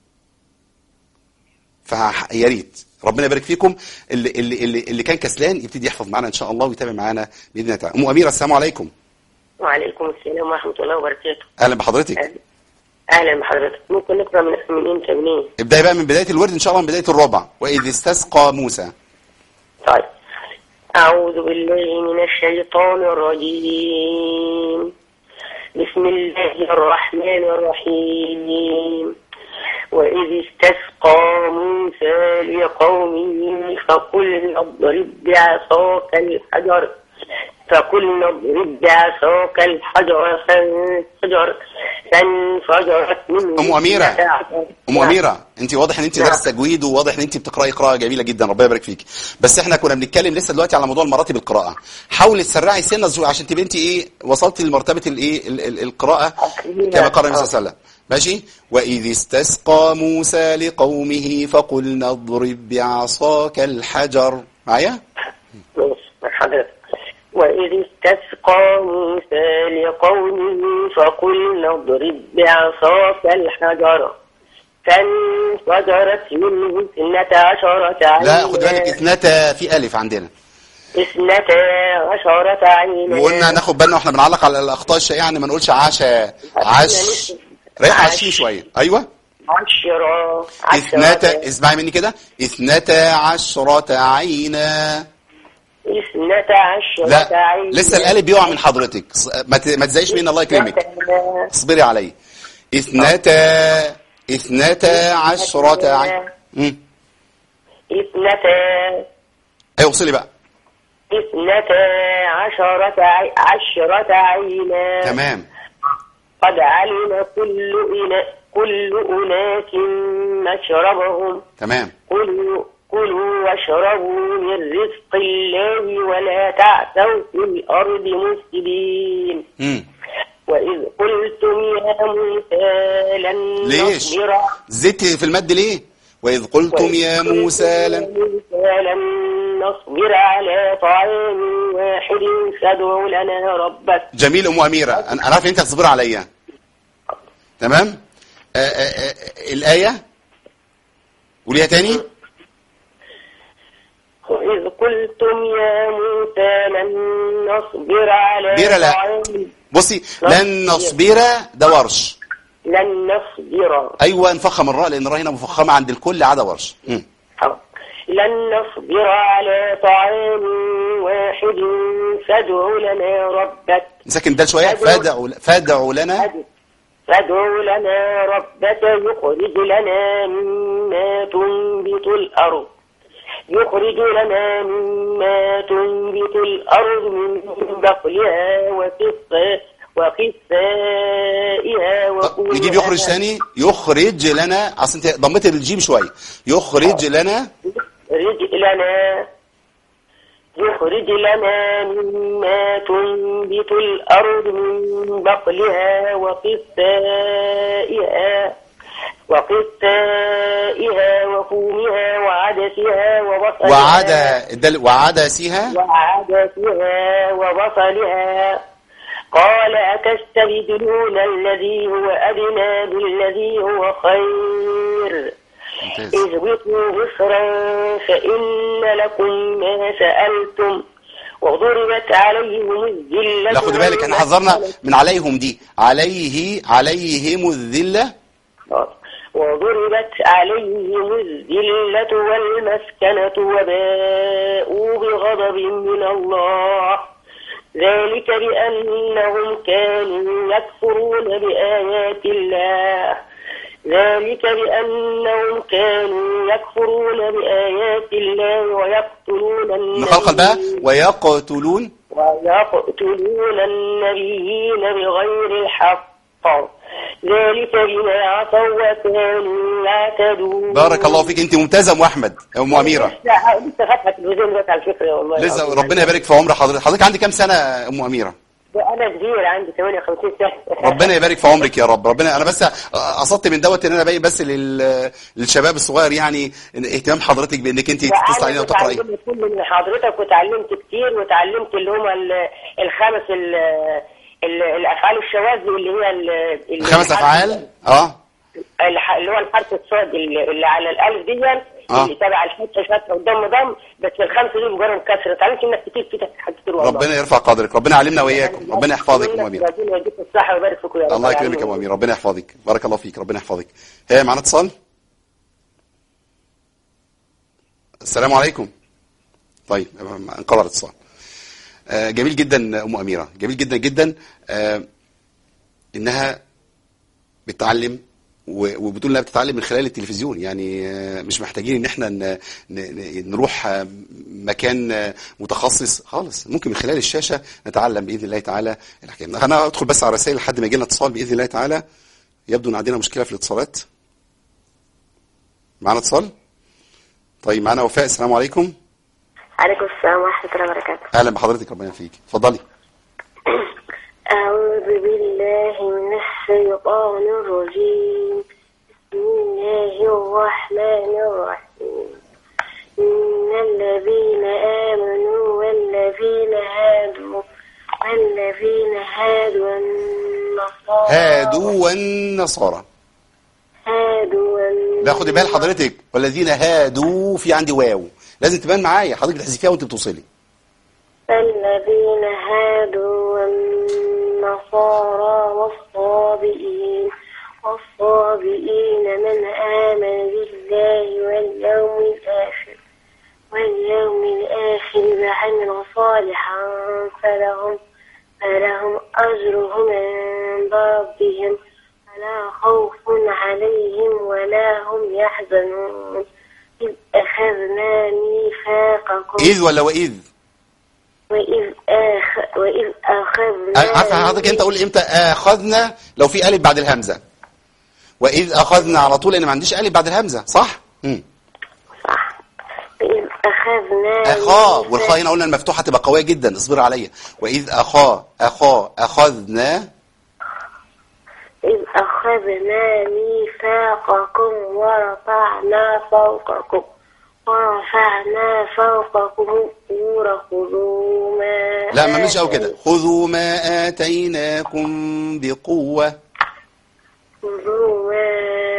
فيا ريت ربنا يبارك فيكم اللي اللي اللي, اللي كان كسلان يبتدي يحفظ معانا ان شاء الله ويتابع معانا باذن الله تعالى ام اميره السلام عليكم وعليكم السلام ورحمة الله وبركاته اهلا بحضرتك أهلا بحضرتك ممكن نقرأ من من إمتى منين؟ ابداي بقى من بدايه الورد ان شاء الله من بدايه الربع واذ استسقى موسى طيب أعوذ بالله من الشيطان الرجيم بسم الله الرحمن الرحيم وإذ استسقى موسى لقومه فقلنا اضرب بعصاك الحجر فقلنا اضرب بعصاك الحجر فانفجر فانفجرت منه أم أميرة. اثنتا عشرة- ام اميره انت واضح ان انت نعم. دارس تجويد وواضح ان انت بتقراي قراءه جميله جدا ربنا يبارك فيك بس احنا كنا بنتكلم لسه دلوقتي على موضوع المراتب القراءه حاولي تسرعي سنه صغيرة عشان تبقي انت ايه وصلتي لمرتبه الايه ال- ال- القراءه كما قال النبي صلى الله عليه وسلم ماشي واذ استسقى موسى لقومه فقلنا اضرب بعصاك الحجر معايا ماشي مع حضرتك وإذ استسقى موسى لقومه فقلنا اضرب بعصاك الحجر فانفجرت منه اثنتا عشرة عينا لا خد بالك اثنتا في الف عندنا اثنتا عشرة عينا وقلنا ناخد بالنا واحنا بنعلق على الاخطاء الشائعه ان ما نقولش عشا عش ريح عشي شويه ايوه عشرة اثنتا عشرة اسمعي مني كده اثنتا عشرة عينا اثنتا عشرة لا عين لسه القالب بيقع من حضرتك ص- ما ت- ما تزعيش مني الله يكرمك اثنتا- اصبري علي اثنتا اثنتا عشرة عين مم. اثنتا ايوه وصلي بقى اثنتا عشرة عي- عشرة عينا تمام قد علم كل إنا كل أناس مشربهم تمام كلوا كلوا واشربوا من رزق الله ولا تعثوا في الأرض مفسدين مم. وإذ قلتم يا موسى لن ليش نصبر زدت في المد ليه واذ قلتم يا موسى لن موسى لن نصبر على طعام واحد فادع لنا ربك جميل ام اميره انا أنا عارف ان انت هتصبر عليا تمام آآ آآ الايه قوليها تاني وإذ قلتم يا موسى لن نصبر على بيرة لا. طعام بصي لن نصبر ده ورش لن نصبر ايوه نفخم الراء لان الراء هنا مفخمه عند الكل عدا ورش مم. لن نصبر على طعام واحد فادع لنا ربك نسكن ده شويه فادعوا فادعوا لنا فادع لنا ربك يخرج لنا مما تنبت الأرض يخرج لنا مما تنبت الأرض من بقلها وقثا وقثائها طب وفومها نجيب يخرج ثاني يخرج لنا اصل انت ضمت الجيم شويه يخرج لنا يخرج لنا يخرج لنا مما تنبت الأرض من بقلها وقثائها وقثائها وفومها وعدسها وبصلها وعدا الدل وعدسها وعدسها وبصلها قال أتستبدلون الذي هو أدنى بالذي هو خير ممتاز. اهبطوا مصرا فإن لكم ما سألتم وضربت عليهم الذلة لا خد بالك احنا حذرنا من عليهم دي عليه عليهم الذله وضربت عليهم الذلة والمسكنة وباءوا بغضب من الله ذلك بأنهم كانوا يكفرون بآيات الله ذلك بأنهم كانوا يكفرون بآيات الله ويقتلون نخلخل بقى النبيين ويقتلون ويقتلون النبيين بغير الحق ذلك بما عصوا وكانوا يعتدون بارك الله فيك انت ممتازه يا ام احمد يا ام اميره لا لسه فاتحه التلفزيون دلوقتي على فكره والله لسه العظيم. ربنا يبارك في عمر حضرتك حضرتك عندك كام سنه يا ام اميره انا كبير عندي 58 سنه ربنا يبارك في عمرك يا رب ربنا انا بس قصدت من دوت ان انا باين بس لل... للشباب الصغير يعني إن اهتمام حضرتك بانك انت تتصل علينا وتقراي اتعلمت كل من حضرتك وتعلمت كتير وتعلمت اللي هم ال- الخمس ال- ال- الافعال الشواذ اللي هي ال- اللي خمس افعال اه الح- اللي هو الحرف الصاد اللي اللي على الالف دي آه. اللي تبع الحته شتى والضم ضم بس الخمسه دي مجرد كسر اتعلمت منك كتير كتير حاجات كتير والله ربنا يرفع قدرك ربنا يعلمنا واياكم ربنا يحفظك يا ام اميره ربنا يديك الصحه ويبارك فيكم يا رب الله يكرمك يا ام اميره ربنا يحفظك بارك الله فيك ربنا يحفظك هي معانا اتصال السلام عليكم طيب انقطع الاتصال آه، جميل جدا ام اميره جميل جدا جدا آه، انها بتتعلم و- وبتقول انها بتتعلم من خلال التلفزيون يعني آه، مش محتاجين ان احنا ن- ن- نروح آه، مكان آه، متخصص خالص ممكن من خلال الشاشه نتعلم باذن الله تعالى الاحكام انا ادخل بس على الرسائل لحد ما يجي لنا اتصال باذن الله تعالى يبدو ان عندنا مشكله في الاتصالات معانا اتصال طيب معانا وفاء السلام عليكم عليكم السلام ورحمة الله وبركاته اهلا بحضرتك ربنا يفيك اتفضلي أعوذ بالله من الشيطان الرجيم بسم الله الرحمن الرحيم إن الذين آمنوا والذين هادوا والذين هادوا النصارى هادوا والنصارى هادوا والنصارى لا خدي بال حضرتك والذين هادوا في عندي واو لازم تبان معايا حضرتك بتحذفيها وانت بتوصلي الذين هادوا والنصارى والصابئين الصابئين من آمن بالله واليوم الآخر واليوم الآخر وعمل صالحا فلهم فلهم أجرهم عند ربهم ولا خوف عليهم ولا هم يحزنون إذ أخذنا ميثاقكم إذ ولا وإذ وإذ أخ وإذ أخذنا عارفة حضرتك أنت قول إمتى أخذنا لو في ألف بعد الهمزة وإذ أخذنا على طول لأن ما عنديش ألف بعد الهمزة صح؟ مم. صح وإذ أخذنا أخا ميثاق- والخاء هنا قلنا المفتوحة تبقى قوية جدا اصبر عليا وإذ أخا أخا أخذنا إذ أخذنا ميثاقكم ورفعنا فوقكم ورفعنا فوقكم الطور خذوا ما لا ما مش أو كده آتيناكم- خذوا ما آتيناكم بقوة خذوا ما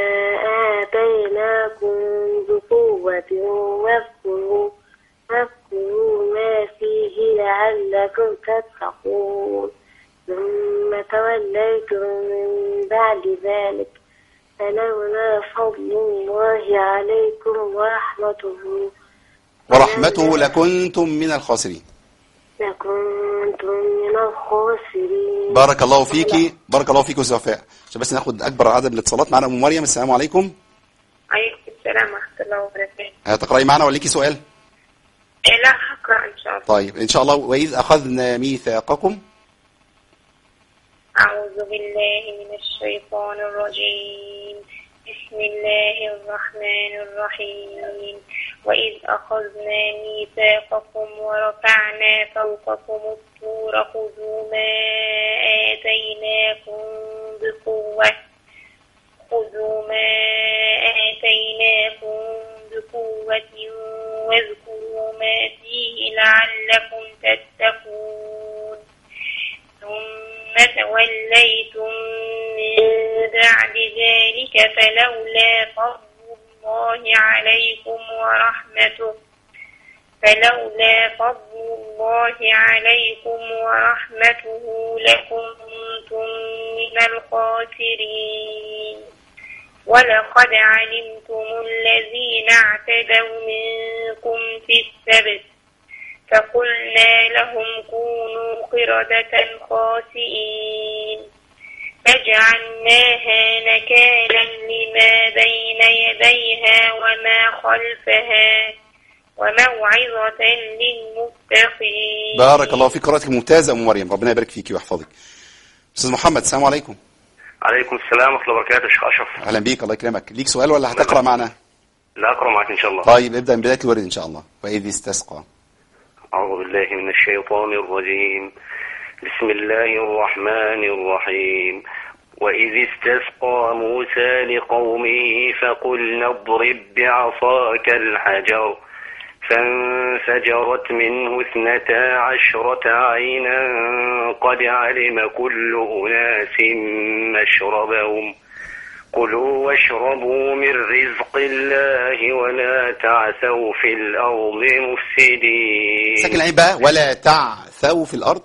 آتيناكم بقوة واذكروا واذكروا ما فيه لعلكم تتقون ثم توليتم من بعد ذلك فلولا فضل الله عليكم ورحمته ورحمته لكنتم من الخاسرين لكنتم من الخاسرين بارك الله فيكي بارك الله فيك أستاذ وفاء عشان بس ناخد أكبر عدد من الاتصالات معنا أم مريم السلام عليكم عليكم السلام ورحمة الله وبركاته هتقرأي معنا ولا ليكي سؤال إيه لا هقرأ إن شاء الله طيب إن شاء الله وإذ أخذنا ميثاقكم أعوذ بالله من الشيطان الرجيم بسم الله الرحمن الرحيم وإذ أخذنا ميثاقكم ورفعنا فوقكم الطور خذوا ما آتيناكم بقوة خذوا ما آتيناكم بقوة واذكروا ما فيه لعلكم تتقون ثم توليتم من بعد ذلك فلولا فضل الله عليكم ورحمته فلولا فضل الله عليكم ورحمته لكنتم من الخاسرين ولقد علمتم الذين اعتدوا منكم في السبت فقلنا لهم كونوا قردة خاسئين فجعلناها نكالا لما بين يديها وما خلفها وموعظة للمتقين بارك الله فيك قراءتك ممتازة أم مريم ربنا يبارك فيكي ويحفظك أستاذ محمد السلام عليكم عليكم السلام ورحمة الله وبركاته شيخ أشرف أهلا بيك الله يكرمك ليك سؤال ولا هتقرأ معنا لا أقرأ معك إن شاء الله طيب ابدأ من بداية الورد إن شاء الله وإذ استسقى أعوذ بالله من الشيطان الرجيم بسم الله الرحمن الرحيم وإذ استسقى موسى لقومه فقلنا اضرب بعصاك الحجر فانفجرت منه اثنتا عشرة عينا قد علم كل أناس مشربهم كلوا واشربوا من رزق الله ولا تعثوا في الأرض مفسدين ساكن العين بقى ولا تعثوا في الأرض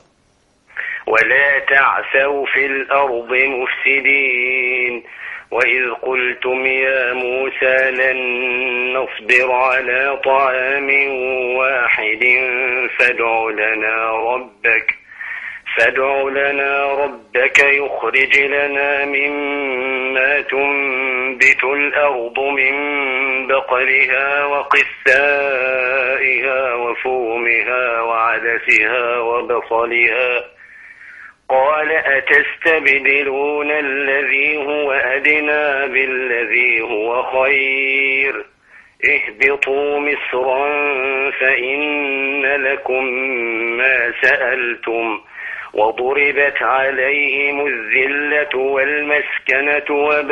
ولا تعثوا في الأرض مفسدين وإذ قلتم يا موسى لن نصبر على طعام واحد فادع لنا ربك فادع لنا ربك يخرج لنا مما تنبت الأرض من بقرها وقثائها وفومها وعدسها وبصلها قال أتستبدلون الذي هو أدنى بالذي هو خير اهبطوا مصرا فإن لكم ما سألتم وضربت عليهم الذلة والمسكنة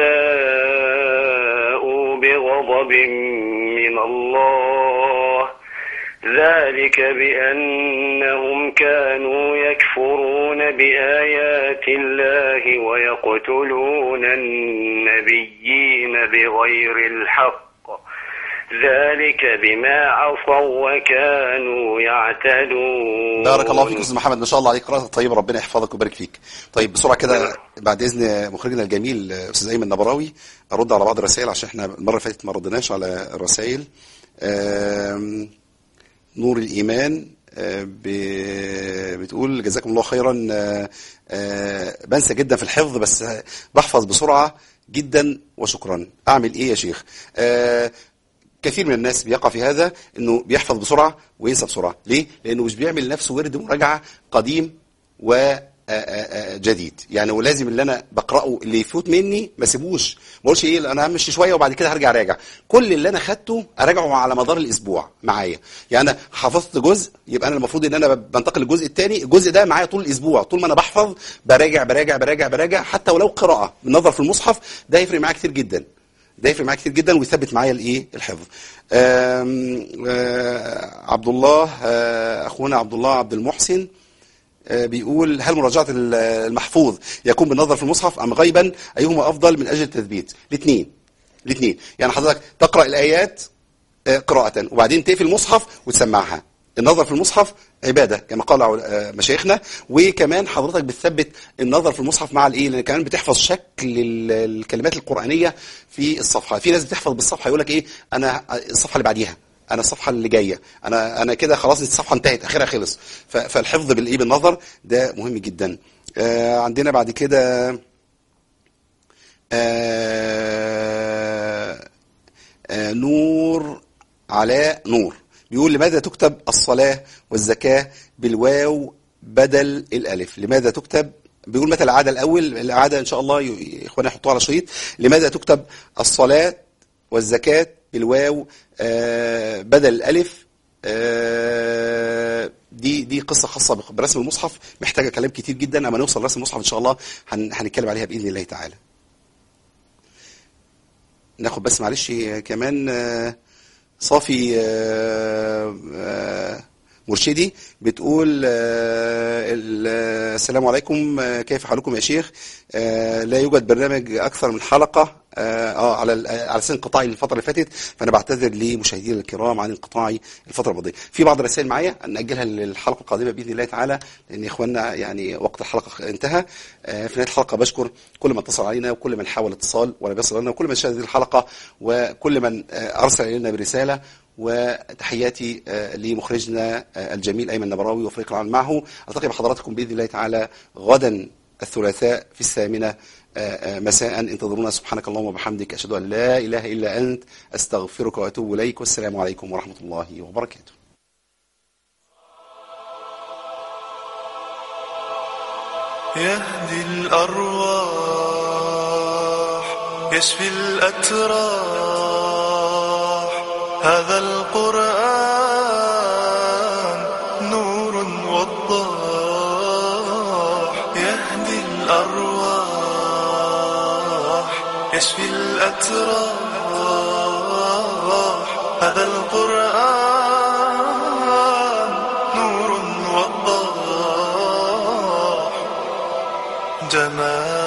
وباءوا بغضب من الله ذلك بأنهم كانوا يكفرون بآيات الله ويقتلون النبيين بغير الحق ذلك بما عصوا وكانوا يعتدون بارك الله فيك استاذ محمد ما شاء الله عليك قراءة طيبة ربنا يحفظك ويبارك فيك طيب بسرعة كده بعد اذن مخرجنا الجميل استاذ ايمن نبراوي ارد على بعض الرسائل عشان احنا المرة اللي فاتت ما ردناش على الرسائل آم، نور الايمان آه، ب- بتقول جزاكم الله خيرا آه، آه، بنسى جدا في الحفظ بس آه، بحفظ بسرعة جدا وشكرا اعمل ايه يا شيخ آه، كثير من الناس بيقع في هذا انه بيحفظ بسرعه وينسى بسرعه ليه لانه مش بيعمل لنفسه ورد مراجعه قديم و آه، آه، آه، جديد يعني ولازم اللي انا بقراه اللي يفوت مني ما سيبوش ما اقولش ايه انا همشي شويه وبعد كده هرجع راجع كل اللي انا خدته اراجعه على مدار الاسبوع معايا يعني انا حفظت جزء يبقى انا المفروض ان انا بنتقل للجزء الثاني الجزء ده معايا طول الاسبوع طول ما انا بحفظ براجع براجع براجع براجع حتى ولو قراءه بالنظر في المصحف ده هيفرق معايا كتير جدا ده يفرق معايا كتير جدا ويثبت معايا الايه الحفظ آم، آه، عبد الله آه، اخونا عبد الله عبد المحسن آه، بيقول هل مراجعه ال- المحفوظ يكون بالنظر في المصحف ام غيبا ايهما افضل من اجل التثبيت الاثنين الاثنين يعني حضرتك تقرا الايات آه، قراءه وبعدين تقفل المصحف وتسمعها النظر في المصحف عباده كما قال آه، مشايخنا وكمان حضرتك بتثبت النظر في المصحف مع الايه لان كمان بتحفظ شكل ال- الكلمات القرانيه في الصفحه في ناس بتحفظ بالصفحه يقول لك ايه انا الصفحه اللي بعديها انا الصفحه اللي جايه انا انا كده خلاص الصفحه انتهت اخرها خلص ف- فالحفظ بالايه بالنظر ده مهم جدا آه، عندنا بعد كده آه، آه، نور علاء نور بيقول لماذا تكتب الصلاة والزكاة بالواو بدل الألف لماذا تكتب بيقول متى العادة الأول العادة إن شاء الله ي- إخوانا يحطوها على شريط لماذا تكتب الصلاة والزكاة بالواو آه، بدل الألف آه، دي دي قصة خاصة برسم المصحف محتاجة كلام كتير جدا أما نوصل لرسم المصحف إن شاء الله هن- هنتكلم عليها بإذن الله تعالى ناخد بس معلش كمان آه، صافي آه، آه، مرشدي بتقول آه، ال- السلام عليكم آه، كيف حالكم يا شيخ آه، لا يوجد برنامج اكثر من حلقه اه آه، على ال- على سن انقطاعي الفتره اللي فاتت فانا بعتذر لمشاهدينا الكرام عن انقطاعي الفتره الماضيه في بعض الرسائل معايا ناجلها للحلقه القادمه باذن الله تعالى لان اخواننا يعني وقت الحلقه انتهى آه، في نهايه الحلقه بشكر كل من اتصل علينا وكل من حاول اتصال ولا بيصل لنا وكل من شاهد هذه الحلقه وكل من آه، ارسل الينا برساله وتحياتي آه، لمخرجنا آه، الجميل ايمن نبراوي وفريق العمل معه التقي بحضراتكم باذن الله تعالى غدا الثلاثاء في الثامنه آه، آه، مساء انتظرونا سبحانك اللهم وبحمدك اشهد ان لا اله الا انت استغفرك واتوب اليك والسلام عليكم ورحمه الله وبركاته يهدي الأرواح يشفي الأتراح هذا القرآن نور وضاح يهدي الأرواح يشفي الأتراح هذا القرآن نور وضاح جمال